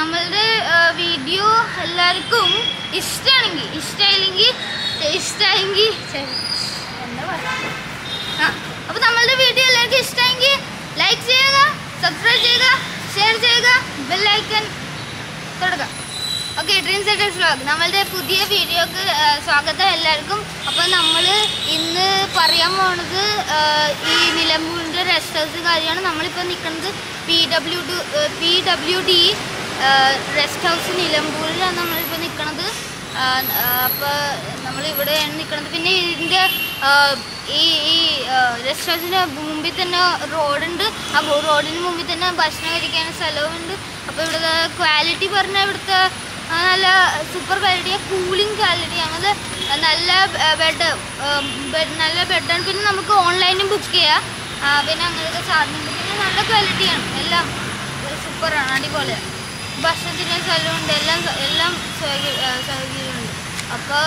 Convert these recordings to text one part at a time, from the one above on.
നമ്മളുടെ വീഡിയോ എല്ലാവർക്കും ഇഷ്ടമാണെങ്കിൽ ഇഷ്ടമായില്ലെങ്കിൽ ഇഷ്ടമായെങ്കിൽ എന്താ പറയുക ആ അപ്പോൾ നമ്മളുടെ വീഡിയോ എല്ലാവർക്കും ഇഷ്ടമെങ്കിൽ ലൈക്ക് ചെയ്യുക സബ്സ്ക്രൈബ് ചെയ്യുക ഷെയർ ചെയ്യുക ബെല്ലൈക്കൺ തുടങ്ങാം ഓക്കെ ഡ്രീംസ് ആയിട്ട് വ്ളോഗ് നമ്മളുടെ പുതിയ വീഡിയോക്ക് സ്വാഗതം എല്ലാവർക്കും അപ്പോൾ നമ്മൾ ഇന്ന് പറയാൻ പോണത് ആ, ഈ നിലമ്പൂരിൻ്റെ റെസ്റ്റ് ഹൗസ് കാര്യമാണ് നമ്മളിപ്പോൾ നിൽക്കുന്നത് P W D P W D rest house നിലമ്പൂരിലാണ് നമ്മളിപ്പോൾ നിൽക്കുന്നത് അപ്പോൾ നമ്മളിവിടെയാണ് നിൽക്കുന്നത് പിന്നെ ഇതിൻ്റെ ആ, ഈ ഈ റെസ്റ്റ് ഹൗസിൻ്റെ മുമ്പിൽ തന്നെ റോഡുണ്ട് ആ റോഡിന് മുമ്പിൽ തന്നെ ഭക്ഷണം കഴിക്കാൻ സ്ഥലവുമുണ്ട് അപ്പോൾ ഇവിടുത്തെ ക്വാളിറ്റി പറഞ്ഞാൽ ഇവിടുത്തെ ആ, നല്ല സൂപ്പർ ക്വാളിറ്റിയാണ് കൂളിംഗ് ക്വാളിറ്റിയാണ് അത് നല്ല ബെഡ് നല്ല ബെഡാണ് പിന്നെ നമുക്ക് ഓൺലൈനും ബുക്ക് ചെയ്യാം ആ, പിന്നെ അങ്ങനത്തെ സാധനം പിന്നെ നല്ല ക്വാളിറ്റിയാണ് എല്ലാം സൂപ്പറാണ് അടിപൊളിയാണ് ഭക്ഷണത്തിന് സ്ഥലമുണ്ട് എല്ലാം എല്ലാം സൗകര്യ- ആ, സൗകര്യമുണ്ട് അപ്പോൾ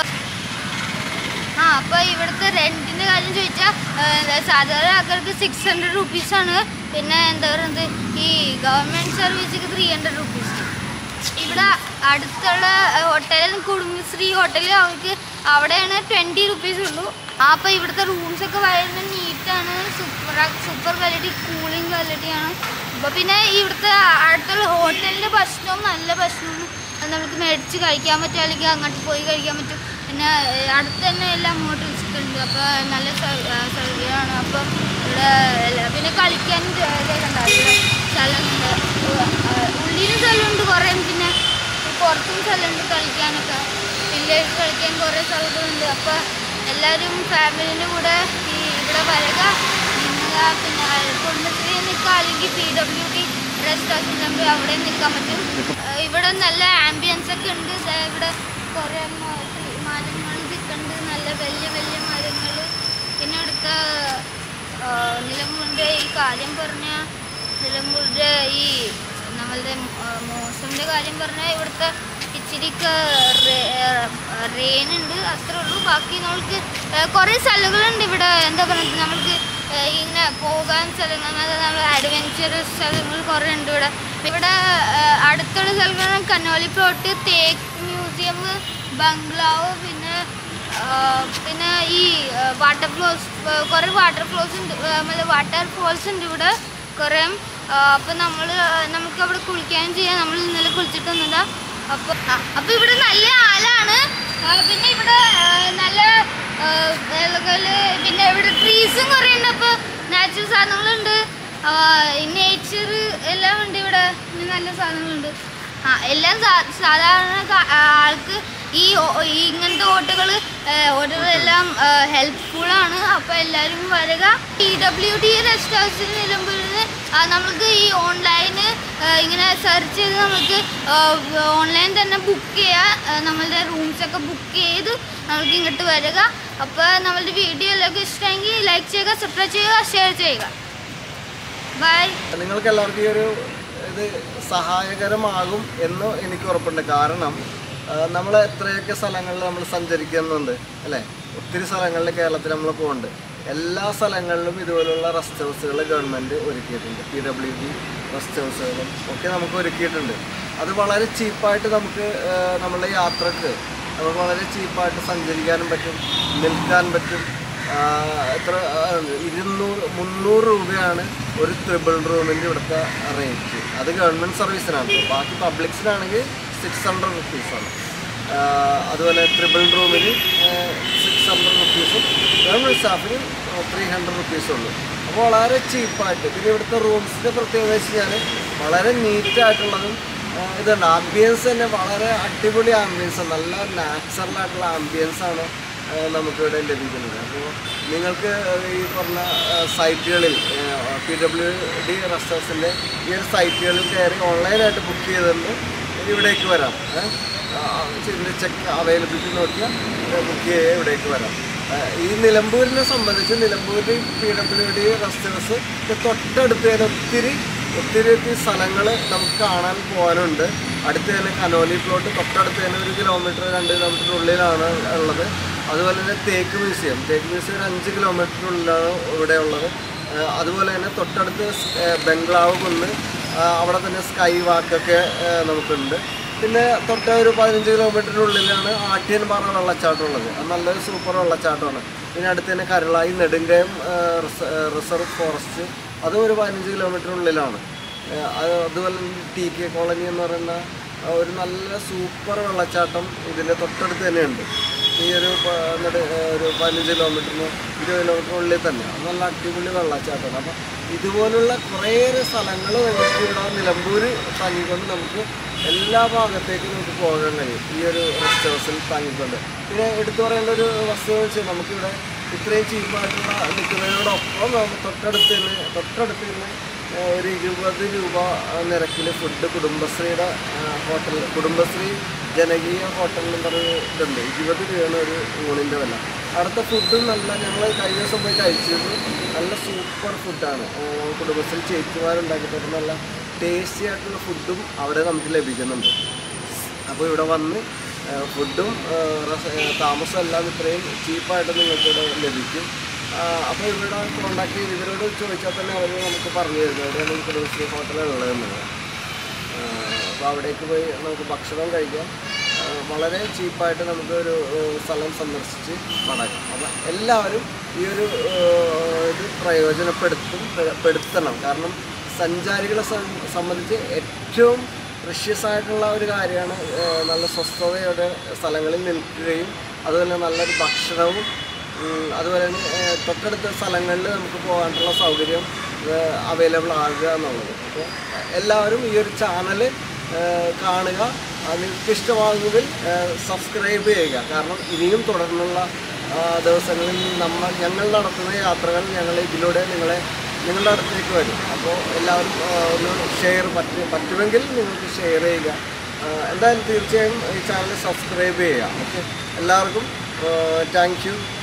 ആ അപ്പോൾ ഇവിടുത്തെ റെൻറ്റിൻ്റെ കാര്യം ചോദിച്ചാൽ സാധാരണ ആൾക്കാർക്ക് സിക്സ് ഹൺഡ്രഡ് റുപ്പീസാണ് പിന്നെ എന്താ പറയുന്നത് ഈ ഗവൺമെൻറ് സർവീസിക്ക് ത്രീ ഹൺഡ്രഡ് റുപ്പീസ് ഇവിടെ അടുത്തുള്ള ഹോട്ടലിൽ കുടുംബശ്രീ ഹോട്ടലിൽ അവർക്ക് അവിടെയാണ് ട്വൻറ്റി റുപ്പീസ് ഉള്ളൂ ആ അപ്പോൾ ഇവിടുത്തെ റൂംസ് ഒക്കെ വളരെ നീറ്റാണ് സൂപ്പർ സൂപ്പർ ക്വാളിറ്റി കൂളിംഗ് ക്വാളിറ്റിയാണ് അപ്പോൾ പിന്നെ ഇവിടുത്തെ അടുത്തുള്ള ഹോട്ടലിൻ്റെ ഭക്ഷണവും നല്ല ഭക്ഷണമാണ് അത് നമുക്ക് മേടിച്ച് കഴിക്കാൻ പറ്റും അല്ലെങ്കിൽ അങ്ങോട്ട് പോയി കഴിക്കാൻ പറ്റും പിന്നെ ഏഹ്, അടുത്ത് തന്നെ എല്ലാം മോട്ടോർസ് ഉണ്ട് അപ്പോൾ നല്ല സൗ- ആ, സൗകര്യമാണ് അപ്പം ഇവിടെ എല്ലാ- പിന്നെ കളിക്കാനും ഉണ്ടാവില്ല സ്ഥലമുണ്ട് ഉള്ളിലും സ്ഥലമുണ്ട് കുറേ പിന്നെ പുറത്തും സ്ഥലമുണ്ട് കളിക്കാനൊക്കെ പിള്ളേർക്ക് കളിക്കാൻ കുറേ സൗകര്യമുണ്ട് അപ്പോൾ എല്ലാവരും ഫാമിലിൻ്റെ കൂടെ ഈ ഇവിടെ വരിക നിങ്ങൾ പിന്നെ കുടുംബശ്രീ നിൽക്കുക അല്ലെങ്കിൽ P W D rest house നമ്മൾ അവിടെ നിൽക്കാൻ പറ്റും ഏഹ് ഇവിടെ നല്ല ആംബിയൻസ് ഒക്കെ ഉണ്ട് ദേ ഇവിടെ കുറേ മരങ്ങൾ നിൽക്കുന്നുണ്ട് നല്ല വലിയ വലിയ മരങ്ങൾ പിന്നെ ഇവിടുത്തെ ഏഹ് നിലമ്പൂരിൻ്റെ ഈ കാര്യം പറഞ്ഞ നിലമ്പൂരിൻ്റെ ഈ നമ്മളുടെ മോശമിൻ്റെ കാര്യം പറഞ്ഞാൽ ഇവിടുത്തെ ഇച്ചിരിക്ക് റെയിൻ ഉണ്ട് അത്രേ ഉള്ളൂ ബാക്കി നമ്മൾക്ക് കുറേ സ്ഥലങ്ങളുണ്ട് ഇവിടെ എന്താ പറയുക നമ്മൾക്ക് ഏഹ് ഇങ്ങനെ പോകാൻ സ്ഥലങ്ങൾ അതായത് നമ്മൾ അഡ്വഞ്ചറസ് സ്ഥലങ്ങൾ കുറേ ഉണ്ട് ഇവിടെ ഇവിടെ ഏഹ് അടുത്തുള്ള സ്ഥലങ്ങൾ കന്നോലി പ്ലോട്ട് തേക്ക് മ്യൂസിയം ബംഗ്ലാവ് പിന്നെ ആഹ് പിന്നെ ഈ വാട്ടർ ഫ്ലോസ് കുറേ വാട്ടർ ഫ്ലോസ് ഉണ്ട് വാട്ടർ ഫോൾസ് ഉണ്ട് ഇവിടെ കുറേ അപ്പോൾ നമ്മൾ നമുക്ക് അവിടെ കുളിക്കാനും ചെയ്യാം നമ്മൾ ഇന്നലെ കുളിച്ചിട്ടൊന്നുമില്ല അപ്പോൾ അപ്പോൾ ഇവിടെ നല്ല ആലാണ് ആ, പിന്നെ ഇവിടെ ആ, നല്ല ഇലകള് പിന്നെ ഇവിടെ ട്രീസും കുറേ ഉണ്ട് അപ്പോൾ നാച്ചുറൽ സാധനങ്ങളുണ്ട് നേച്ചർ എല്ലാം ഉണ്ട് ഇവിടെ പിന്നെ നല്ല സാധനങ്ങളുണ്ട് ആ എല്ലാം സാ- സാധാരണ കാ- ആ, ആൾക്ക് ഈ ഓ- ഈ ഇങ്ങനത്തെ ഓട്ടുകൾ ഓട്ടുകളെല്ലാം ഹെൽപ്ഫുള്ളാണ് അപ്പോൾ എല്ലാവരും വരിക ടി ഡബ്ല്യു ഡി റെസ്റ്റ് ഹൗസിൽ നിലമ്പൂരിൽ നമുക്ക് ഈ ഓൺലൈന് ഇങ്ങനെ സെർച്ച് ചെയ്ത് നമുക്ക് ഓൺലൈൻ തന്നെ ബുക്ക് ചെയ്യാം ആ, നമ്മളുടെ റൂംസൊക്കെ ബുക്ക് ചെയ്ത് നമുക്ക് ഇങ്ങോട്ട് വരിക അപ്പോൾ നമ്മളുടെ വീഡിയോ എല്ലാവർക്കും ഇഷ്ടമെങ്കിൽ ലൈക്ക് ചെയ്യുക സബ്സ്ക്രൈബ് ചെയ്യുക ഷെയർ ചെയ്യുക ബൈ നിങ്ങൾക്ക് എല്ലാവർക്കും ഈ ഒരു ഇത് സഹായകരമാകും എന്ന് എനിക്ക് ഉറപ്പുണ്ട് കാരണം നമ്മൾ എത്രയൊക്കെ സ്ഥലങ്ങളിൽ നമ്മൾ സഞ്ചരിക്കുന്നുണ്ട് അല്ലേ ഒത്തിരി സ്ഥലങ്ങളിൽ കേരളത്തിൽ നമ്മൾ പോകുന്നുണ്ട് എല്ലാ സ്ഥലങ്ങളിലും ഇതുപോലുള്ള റെസ്റ്റ് ഹൗസുകൾ ഗവൺമെൻറ് ഒരുക്കിയിട്ടുണ്ട് പി ഡബ്ല്യു ഡി റെസ്റ്റ് ഹൗസുകളും ഒക്കെ നമുക്ക് ഒരുക്കിയിട്ടുണ്ട് അത് വളരെ ചീപ്പായിട്ട് നമുക്ക് ആ, നമ്മളുടെ യാത്രക്ക് നമുക്ക് വളരെ ചീപ്പായിട്ട് സഞ്ചരിക്കാനും പറ്റും നിൽക്കാൻ പറ്റും ആഹ് എത്ര ആഹ് ഇരുന്നൂറ് മുന്നൂറ് രൂപയാണ് ഒരു ത്രിബിൾ റൂമിൻ്റെ ഇവിടുത്തെ റേറ്റ് അത് ഗവൺമെൻറ് സർവീസിനാണ് ബാക്കി പബ്ലിക്സിനാണെങ്കിൽ സിക്സ് ഹൺഡ്രഡ് റുപ്പീസാണ് അതുപോലെ ത്രിബിൾ റൂമിന് സിക്സ് ഹൺഡ്രഡ് റുപ്പീസും ഗവൺമെൻറ് സ്റ്റാഫിന് ത്രീ ഹൺഡ്രഡ് റുപ്പീസും ഉള്ളൂ അപ്പോൾ വളരെ ചീപ്പായിട്ട് പിന്നെ ഇവിടുത്തെ റൂംസിൻ്റെ പ്രത്യേകത വെച്ച് കഴിഞ്ഞാൽ വളരെ നീറ്റായിട്ടുള്ളതും ആഹ് ഇതുണ്ട് ആംബിയൻസ് തന്നെ വളരെ അടിപൊളി ആംബിയൻസ് നല്ല നാച്ചുറൽ ആയിട്ടുള്ള ആംബിയൻസ് ആണ് ആഹ് നമുക്കിവിടെ ലഭിക്കുന്നത് അപ്പോൾ നിങ്ങൾക്ക് ഈ പറഞ്ഞ ആഹ് സൈറ്റുകളിൽ പി ഡബ്ല്യു ഡി റെസ്റ്റ് ഹൗസിൻ്റെ ഈ ഒരു സൈറ്റുകളിൽ കയറി ഓൺലൈനായിട്ട് ബുക്ക് ചെയ്തുകൊണ്ട് ഇവിടേക്ക് വരാം ഏഹ്? ആഹ് ഇതിൻ്റെ ചെക്ക് അവൈലബിലിറ്റി നോക്കിയാൽ ബുക്ക് ചെയ്യുക ഇവിടേക്ക് വരാം ആഹ് ഈ നിലമ്പൂരിനെ സംബന്ധിച്ച് നിലമ്പൂരിൽ P W D rest house തൊട്ടടുത്ത് തന്നെ ഒത്തിരി ഒത്തിരി ഒത്തിരി സ്ഥലങ്ങൾ നമുക്ക് കാണാൻ പോകാനുണ്ട് അടുത്ത് തന്നെ കനോലി പ്ലോട്ട് തൊട്ടടുത്ത് തന്നെ ഒരു കിലോമീറ്റർ രണ്ട് കിലോമീറ്ററിനുള്ളിലാണ് ഉള്ളത് അതുപോലെ തന്നെ തേക്ക് മ്യൂസിയം തേക്ക് മ്യൂസിയം ഒരു അഞ്ച് കിലോമീറ്ററിനുള്ളിലാണ് ഇവിടെ ഉള്ളത് ഏഹ് അതുപോലെ തന്നെ തൊട്ടടുത്ത് സ്- ഏഹ് ബംഗ്ലാവ് കുന്ന് ആ, അവിടെ തന്നെ സ്കൈ വാക്കൊക്കെ ആ, നമുക്കുണ്ട് പിന്നെ തൊട്ട ഒരു പതിനഞ്ച് കിലോമീറ്ററിനുള്ളിലാണ് ആട്യൻപാറ വെള്ളച്ചാട്ടം ഉള്ളത് അത് നല്ലൊരു സൂപ്പർ വെള്ളച്ചാട്ടമാണ് പിന്നെ അടുത്ത് തന്നെ കരളായി നെടുങ്കയം ആ, റിസ- ആ, റിസർവ് ഫോറസ്റ്റ് അതും ഒരു പതിനഞ്ച് കിലോമീറ്ററിനുള്ളിലാണ് ആ, അത് അതുപോലെ തന്നെ ടി കെ കോളനി എന്ന് പറയുന്ന ആ, ഒരു നല്ല സൂപ്പർ വെള്ളച്ചാട്ടം ഇതിൻ്റെ തൊട്ടടുത്ത് തന്നെയുണ്ട് ഈ ഒരു പ- നെടു- ആ, ഒരു പതിനഞ്ച് കിലോമീറ്ററിന് ഇരുപത് കിലോമീറ്ററിനുള്ളിൽ തന്നെ അത് നല്ല അടിപൊളി വെള്ളച്ചാട്ടമാണ് അപ്പം ഇതുപോലുള്ള കുറേയേറെ സ്ഥലങ്ങൾ നമുക്ക് ഇവിടെ നിലമ്പൂർ താങ്ങിക്കൊണ്ട് നമുക്ക് എല്ലാ ഭാഗത്തേക്കും നമുക്ക് പോകാൻ കഴിയും ഈ ഒരു റെസ്റ്റ് ഹൗസിൽ താങ്ങിക്കൊണ്ട് പിന്നെ എടുത്തു പറയേണ്ട ഒരു വസ്തുത എന്ന് വെച്ചാൽ നമുക്കിവിടെ ഇത്രയും ചീപ്പായിട്ടുള്ള നിൽക്കുന്നതിനോടൊപ്പം നമുക്ക് തൊട്ടടുത്ത് തന്നെ തൊട്ടടുത്ത് തന്നെ ആ, ഒരു ഇരുപത് രൂപ നിരക്കിൽ ഫുഡ് കുടുംബശ്രീയുടെ ഹോട്ടൽ കുടുംബശ്രീ ജനകീയ ഹോട്ടൽ എന്ന് പറഞ്ഞ ഇതുണ്ട് ഇരുപത് രൂപയാണ് ഒരു ഊണിൻ്റെ വില അവിടുത്തെ ഫുഡും നല്ല ഞങ്ങൾ കഴിഞ്ഞ ദിവസം പോയി കഴിച്ചത് നല്ല സൂപ്പർ ഫുഡാണ് കുടുംബശ്രീ ചേച്ചിമാരുണ്ടാക്കി തരുന്ന നല്ല ടേസ്റ്റി ആയിട്ടുള്ള ഫുഡും അവിടെ നമുക്ക് ലഭിക്കുന്നുണ്ട് അപ്പോൾ ഇവിടെ വന്ന് ആ, ഫുഡും ആ, റസ- ആ, താമസവും എല്ലാം ഇത്രയും ചീപ്പായിട്ട് നിങ്ങൾക്ക് ഇവിടെ ലഭിക്കും അപ്പോൾ ഇവിടെ കോണ്ടാക്ട് ചെയ്ത് ഇവരോട് ചോദിച്ചാൽ തന്നെ അവർ നമുക്ക് പറഞ്ഞു തരുന്നത് എവിടെയാണ് ഈ കുടുംബശ്രീ ഹോട്ടലുള്ളതെന്നുള്ളത് അപ്പോൾ അവിടേക്ക് പോയി നമുക്ക് ഭക്ഷണം കഴിക്കാം ആ, വളരെ ചീപ്പായിട്ട് നമുക്ക് ഒരു ആ, സ്ഥലം സന്ദർശിച്ച് മടങ്ങാം അപ്പം എല്ലാവരും ഈ ഒരു ആ, ഇത് പ്രയോജനപ്പെടുത്തും പെ- പെടുത്തണം കാരണം സഞ്ചാരികളെ സം- സംബന്ധിച്ച് ഏറ്റവും പ്രഷ്യസ് ആയിട്ടുള്ള ഒരു കാര്യമാണ് ആ, നല്ല സ്വസ്ഥതയോടെ സ്ഥലങ്ങളിൽ നിൽക്കുകയും അതുപോലെ നല്ലൊരു ഭക്ഷണവും ഉം, അതുപോലെ തന്നെ ഏഹ്, തൊട്ടടുത്ത സ്ഥലങ്ങളിൽ നമുക്ക് പോകാനുള്ള സൗകര്യം അവൈലബിൾ ആകുക എന്നുള്ളത് അപ്പോൾ എല്ലാവരും ഈ ഒരു ചാനൽ കാണുക അത് നിങ്ങൾക്ക് ഇഷ്ടമാകുമെങ്കിൽ സബ്സ്ക്രൈബ് ചെയ്യുക കാരണം ഇനിയും തുടർന്നുള്ള ആ, ദിവസങ്ങളിൽ നമ്മൾ ഞങ്ങൾ നടത്തുന്ന യാത്രകൾ ഞങ്ങൾ ഇതിലൂടെ നിങ്ങളെ നിങ്ങളുടെ അടുത്തേക്ക് വരും അപ്പോൾ എല്ലാവരും ആ, ഒന്ന് ഷെയർ പറ്റും പറ്റുമെങ്കിൽ നിങ്ങൾക്ക് ഷെയർ ചെയ്യുക ആ, എന്തായാലും തീർച്ചയായും ഈ ചാനൽ സബ്സ്ക്രൈബ് ചെയ്യുക ഓക്കെ എല്ലാവർക്കും താങ്ക് യു